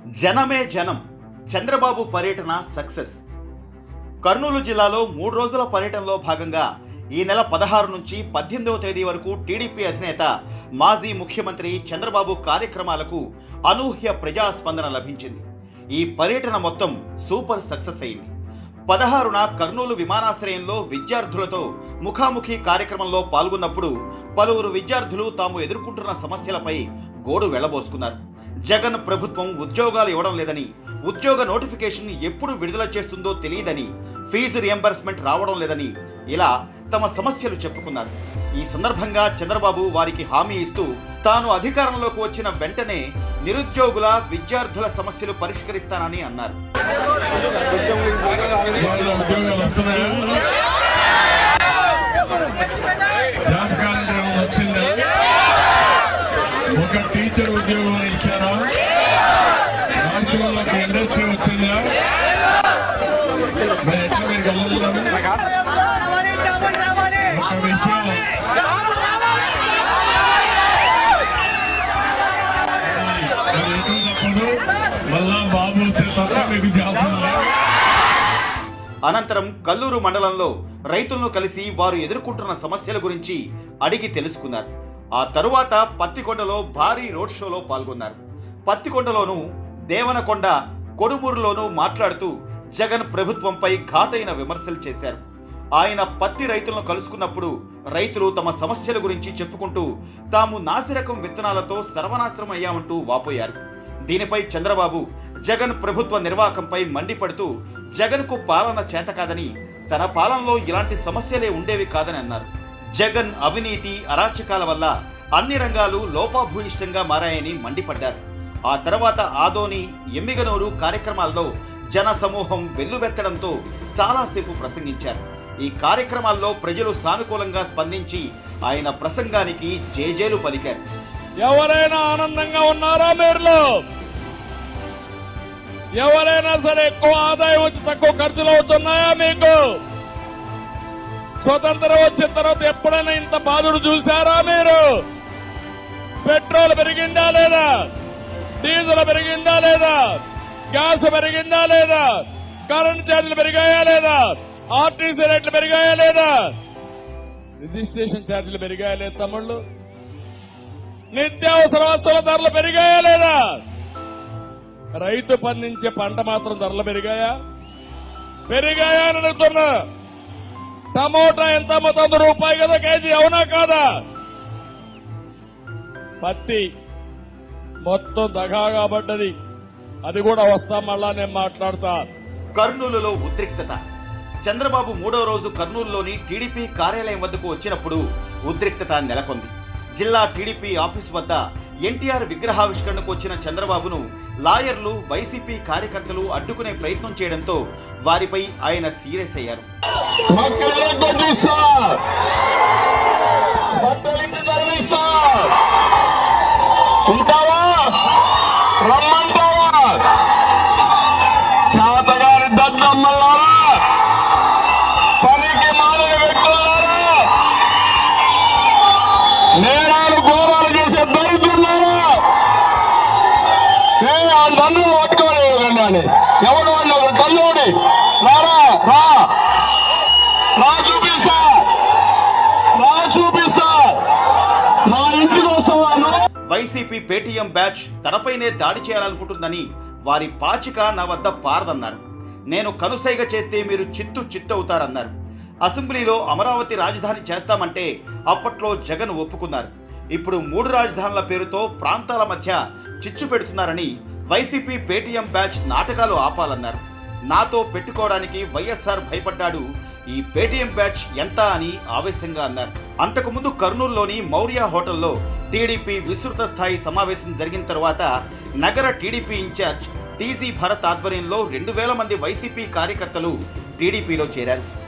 జనమే జనం చంద్రబాబు పర్యటన సక్సెస్ కర్నూలు జిల్లాలో మూడు రోజుల పర్యటనలో భాగంగా ఈ నెల పదహారు నుంచి పద్దెనిమిదవ తేదీ వరకు టీడీపీ అధినేత మాజీ ముఖ్యమంత్రి చంద్రబాబు కార్యక్రమాలకు అనూహ్య ప్రజాస్పందన లభించింది ఈ పర్యటన మొత్తం సూపర్ సక్సెస్ అయింది పదహారున కర్నూలు విమానాశ్రయంలో విద్యార్థులతో ముఖాముఖి కార్యక్రమంలో పాల్గొన్నప్పుడు పలువురు విద్యార్థులు తాము ఎదుర్కొంటున్న సమస్యలపై గోడు వెళ్లబోసుకున్నారు జగన్ ప్రభుత్వం ఉద్యోగాలు ఇవ్వడం లేదని ఉద్యోగ నోటిఫికేషన్ ఎప్పుడు విడుదల చేస్తుందో తెలియదని ఫీజు రియంబర్స్మెంట్ రావడం లేదని ఇలా తమ సమస్యలు చెప్పుకున్నారు ఈ సందర్భంగా చంద్రబాబు వారికి హామీ ఇస్తూ తాను అధికారంలోకి వచ్చిన వెంటనే నిరుద్యోగుల విద్యార్థుల సమస్యలు పరిష్కరిస్తానని అన్నారు వాళ్ళ ఉద్యోగాలు వస్తున్నాయా జాబ్ కార్యక్రమం వచ్చిందా ఒక టీచర్ ఉద్యోగం ఇచ్చారా రాష్ట్ర వాళ్ళకి ఇండస్ట్రీ వచ్చిందా మరి ఎట్లా మీరు గమనిస్తున్నారు ఒక విషయం అది ఎటున్నప్పుడు మళ్ళా బాబు వస్తే తప్ప మీకు జాబ్ లేదు. అనంతరం కల్లూరు మండలంలో రైతులను కలిసి వారు ఎదుర్కొంటున్న సమస్యల గురించి అడిగి తెలుసుకున్నారు ఆ తరువాత పత్తికొండలో భారీ రోడ్ షోలో పాల్గొన్నారు పత్తికొండలోనూ దేవనకొండ కొడుమూరులోనూ మాట్లాడుతూ జగన్ ప్రభుత్వంపై ఘాటైన విమర్శలు చేశారు ఆయన పత్తి రైతులను కలుసుకున్నప్పుడు రైతులు తమ సమస్యల గురించి చెప్పుకుంటూ తాము నాసిరకం విత్తనాలతో సర్వనాశనం అయ్యామంటూ వాపోయారు దీనిపై చంద్రబాబు జగన్ ప్రభుత్వ నిర్వాహకంపై మండిపడుతూ జగన్కు పాలన చేత కాదని తన పాలనలో ఇలాంటి సమస్యలే ఉండేవి కాదని అన్నారు జగన్ అవినీతి అరాచకాల వల్ల అన్ని రంగాలు లోపాభూయిష్టంగా మారాయని మండిపడ్డారు ఆ తర్వాత ఆదోని ఎమ్మిగనూరు కార్యక్రమాల్లో జన సమూహం వెల్లువెత్తడంతో చాలాసేపు ప్రసంగించారు ఈ కార్యక్రమాల్లో ప్రజలు సానుకూలంగా స్పందించి ఆయన ప్రసంగానికి జేజేలు పలికారు ఎవరైనా ఆనందంగా ఉన్నారా మీరులో ఎవరైనా సరే ఎక్కువ ఆదాయం వచ్చి తక్కువ ఖర్చులు అవుతున్నాయా మీకు స్వతంత్రం వచ్చిన తర్వాత ఎప్పుడైనా ఇంత బాధలు చూశారా మీరు పెట్రోల్ పెరిగిందా లేదా డీజిల్ పెరిగిందా లేదా గ్యాస్ పెరిగిందా లేదా కరెంట్ ఛార్జీలు పెరిగాయా లేదా ఆర్టీసీ రేట్లు పెరిగాయా లేదా రిజిస్ట్రేషన్ ఛార్జీలు పెరిగాయా లేదా తమ్ముళ్ళు నిత్యావసర వస్తువుల ధరలు పెరిగాయా లేదా రైతు పండించే పంట మాత్రం ధరలు పెరిగాయా పెరిగాయా అని అడుగుతున్నా టమోటా ఎంత వంద రూపాయి కదా కేజీ అవునా కాదా పత్తి మొత్తం దగాగా పడ్డది అది కూడా వస్తా మళ్ళా నేను మాట్లాడతా కర్నూలులో ఉద్రిక్తత చంద్రబాబు మూడో రోజు కర్నూలులోని టీడీపీ కార్యాలయం వద్దకు వచ్చినప్పుడు ఉద్రిక్తత నెలకొంది జిల్లా టీడీపీ ఆఫీస్ వద్ద ఎన్టీఆర్ విగ్రహావిష్కరణకు వచ్చిన చంద్రబాబును లాయర్లు వైసీపీ కార్యకర్తలు అడ్డుకునే ప్రయత్నం చేయడంతో వారిపై ఆయన సీరియస్ అయ్యారు మక్కలకు కొట్టిస్తా బట్టలింటి తరిమిస్తా ఉంటావా రమ్మంటావా చేతగారి దద్దమ్మలారా పనికి మాలిన వ్యక్తులారా నేరాలు ఘోరాలు చేసే దరిద్రులారా ఏ ఆ నన్ను పట్టుకోలేదు అని ఎవడు వాడిని ఒకడు తల్లోడి రారా రా రా చూపిస్తా రా చూపిస్తా మా ఇంటికి వస్తావా నువ్వు? వైసీపీ పేటీఎం బ్యాచ్ తనపైనే దాడి చేయాలనుకుంటుందని వారి పాచిక నా వద్ద పారదన్నారు నేను కనుసైగ చేస్తే మీరు చిత్తు చిత్తు అవుతారన్నారు అసెంబ్లీలో అమరావతి రాజధాని చేస్తామంటే అప్పట్లో జగన్ ఒప్పుకున్నారు ఇప్పుడు మూడు రాజధానుల పేరుతో ప్రాంతాల మధ్య చిచ్చు పెడుతున్నారని వైసీపీ పేటీఎం బ్యాచ్ నాటకాలు ఆపాలన్నారు నాతో పెట్టుకోవడానికి వైఎస్ఆర్ భయపడ్డాడు ఈ పేటీఎం బ్యాచ్ ఎంత అని ఆవేశంగా అన్నారు అంతకుముందు కర్నూలులోని మౌర్య హోటల్లో టీడీపీ విస్తృత స్థాయి సమావేశం జరిగిన తరువాత నగర టీడీపీ ఇన్ఛార్జ్ టీజీ భరత్ ఆధ్వర్యంలో రెండు వేల మంది వైసీపీ కార్యకర్తలు టీడీపీలో చేరారు